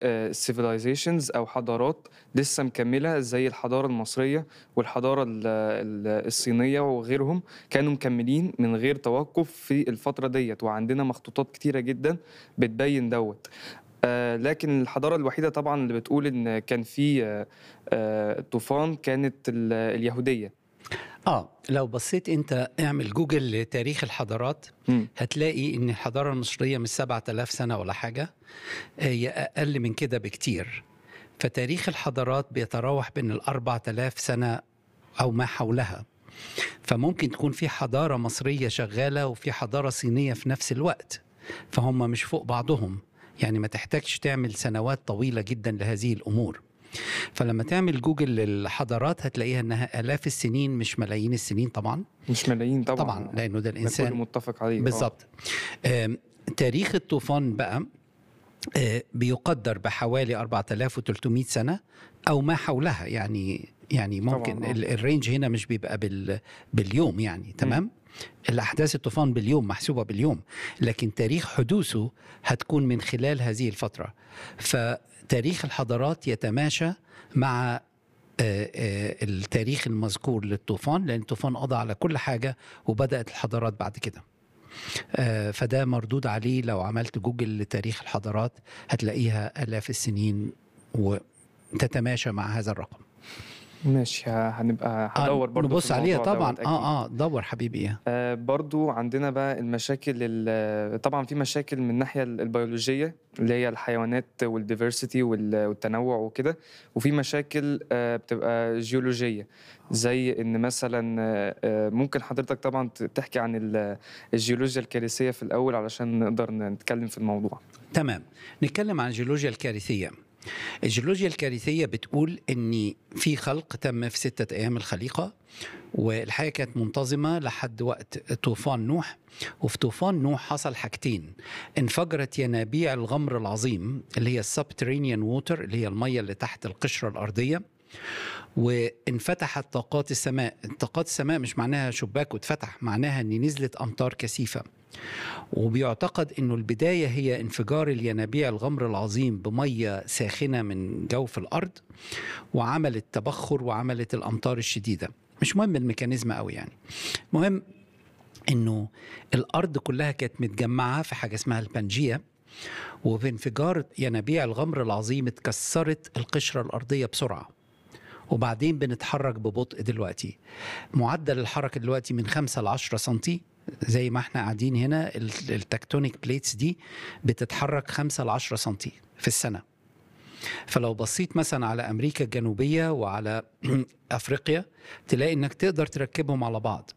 civilizations أو حضارات لسه مكملة زي الحضارة المصرية والحضارة ال- ال- الصينية وغيرهم كانوا مكملين من غير توقف في الفترة ديت وعندنا مخطوطات كتيرة جدا بتبين دوت آه، لكن الحضارة الوحيدة طبعا اللي بتقول إن كان في آه، آه، طوفان كانت ال- اليهودية اه لو بصيت انت اعمل جوجل لتاريخ الحضارات مم. هتلاقي ان الحضاره المصريه مش 7000 سنه ولا حاجه هي اقل من كده بكتير فتاريخ الحضارات بيتراوح بين ال 4000 سنه او ما حولها فممكن تكون في حضاره مصريه شغاله وفي حضاره صينيه في نفس الوقت فهم مش فوق بعضهم يعني ما تحتاجش تعمل سنوات طويله جدا لهذه الامور فلما تعمل جوجل للحضارات هتلاقيها انها الاف السنين مش ملايين السنين طبعا مش ملايين طبعا طبعا لانه ده ده كله الانسان متفق عليه آه. بالظبط آم، تاريخ الطوفان بقى آه، بيقدر بحوالي 4300 سنه او ما حولها يعني يعني ممكن طبعاً، آه. ال- الرينج هنا مش بيبقى بال باليوم يعني تمام الاحداث الطوفان باليوم محسوبه باليوم لكن تاريخ حدوثه هتكون من خلال هذه الفتره فتاريخ الحضارات يتماشى مع آه، آه، التاريخ المذكور للطوفان لان الطوفان قضى على كل حاجه وبدات الحضارات بعد كده آه، فده مردود عليه لو عملت جوجل لتاريخ الحضارات هتلاقيها آلاف السنين وتتماشى مع هذا الرقم ماشي ه- هنبقى هدور برضو في نبص عليها الموضوع طبعا دوت أكيد. اه اه دور حبيبي إيه. آه برضو عندنا بقى المشاكل ال- طبعا في مشاكل من الناحية ال- البيولوجية اللي هي الحيوانات والديفرسيتي وال- والتنوع وكده وفي مشاكل آه بتبقى جيولوجية زي ان مثلا آه، آه، ممكن حضرتك طبعا ت- تحكي عن ال- الجيولوجيا الكارثية في الأول علشان نقدر نتكلم في الموضوع تمام نتكلم عن الجيولوجيا الكارثية الجيولوجيا الكارثية بتقول ان في خلق تم في ستة ايام الخليقة والحياة كانت منتظمة لحد وقت طوفان نوح وفي طوفان نوح حصل حاجتين انفجرت ينابيع الغمر العظيم اللي هي السبترينيان ووتر اللي هي المية اللي تحت القشرة الأرضية وانفتحت طاقات السماء طاقات السماء مش معناها شباك واتفتح معناها ان نزلت امطار كثيفه وبيعتقد انه البدايه هي انفجار الينابيع الغمر العظيم بميه ساخنه من جوف الارض وعملت تبخر وعملت الامطار الشديده مش مهم الميكانيزم قوي يعني مهم انه الارض كلها كانت متجمعه في حاجه اسمها البنجيه وبانفجار ينابيع الغمر العظيم اتكسرت القشره الارضيه بسرعه وبعدين بنتحرك ببطء دلوقتي معدل الحركه دلوقتي من 5 ل 10 سنتي زي ما احنا قاعدين هنا ال- التكتونيك بليتس دي بتتحرك 5 ل 10 سنتي في السنه فلو بصيت مثلا على امريكا الجنوبيه وعلى افريقيا تلاقي انك تقدر تركبهم على بعض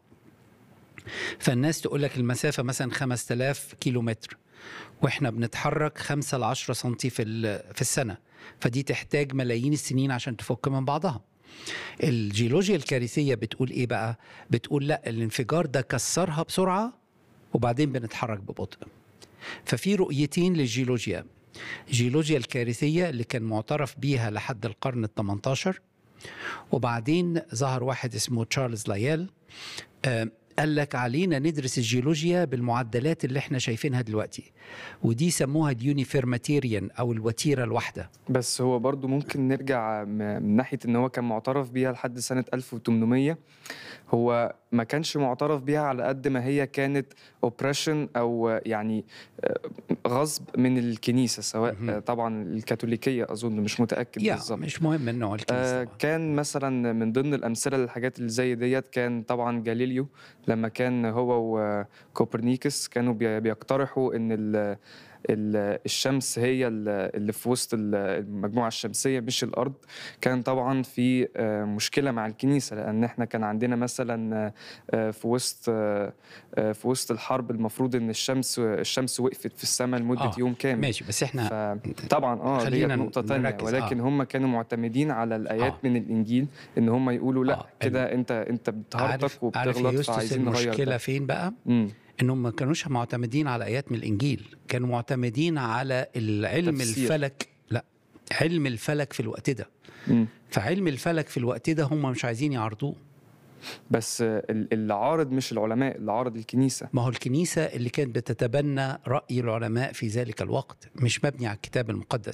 فالناس تقول لك المسافه مثلا 5000 كيلو متر واحنا بنتحرك 5 ل 10 سنتي في ال- في السنه فدي تحتاج ملايين السنين عشان تفك من بعضها الجيولوجيا الكارثيه بتقول ايه بقى بتقول لا الانفجار ده كسرها بسرعه وبعدين بنتحرك ببطء ففي رؤيتين للجيولوجيا الجيولوجيا الكارثيه اللي كان معترف بيها لحد القرن ال 18 وبعدين ظهر واحد اسمه تشارلز لايال آه، قال لك علينا ندرس الجيولوجيا بالمعدلات اللي احنا شايفينها دلوقتي ودي سموها اليونيفيرماتيريان او الوتيره الواحده بس هو برضو ممكن نرجع م- من ناحية ان هو كان معترف بيها لحد سنة 1800 هو ما كانش معترف بيها على قد ما هي كانت اوبريشن او يعني آه، غصب من الكنيسة سواء مهم. آه، طبعا الكاثوليكية اظن مش متأكد يا بالظبط مش مهم انه الكنيسه آه طبعاً. كان مثلا من ضمن الامثله للحاجات اللي زي ديت كان طبعا جاليليو لما كان هو وكوبرنيكس كانوا بي- بيقترحوا ان ال ال- الشمس هي ال- اللي في وسط ال- المجموعه الشمسيه مش الارض كان طبعا في آه، مشكله مع الكنيسه لان احنا كان عندنا مثلا آه، في وسط آه، آه، في وسط الحرب المفروض ان الشمس الشمس وقفت في السماء لمده آه، يوم كامل ماشي بس احنا طبعا اه ديت خلينا نقطة تانية نركز، ولكن آه. هم كانوا معتمدين على الآيات آه. من الإنجيل إن هم يقولوا لا آه، كده أنت أنت عارف بتهرطك عارف يا وبتغلط يوستس فعايزين نغير المشكله ده فين بقى مم. انهم ما كانوش معتمدين على ايات من الانجيل كانوا معتمدين على العلم تفسير. الفلك لا علم الفلك في الوقت ده مم. فعلم الفلك في الوقت ده هم مش عايزين يعرضوه بس آه، ال- اللي عارض مش العلماء اللي عارض الكنيسة ما هو الكنيسة اللي كانت بتتبنى رأي العلماء في ذلك الوقت مش مبني على الكتاب المقدس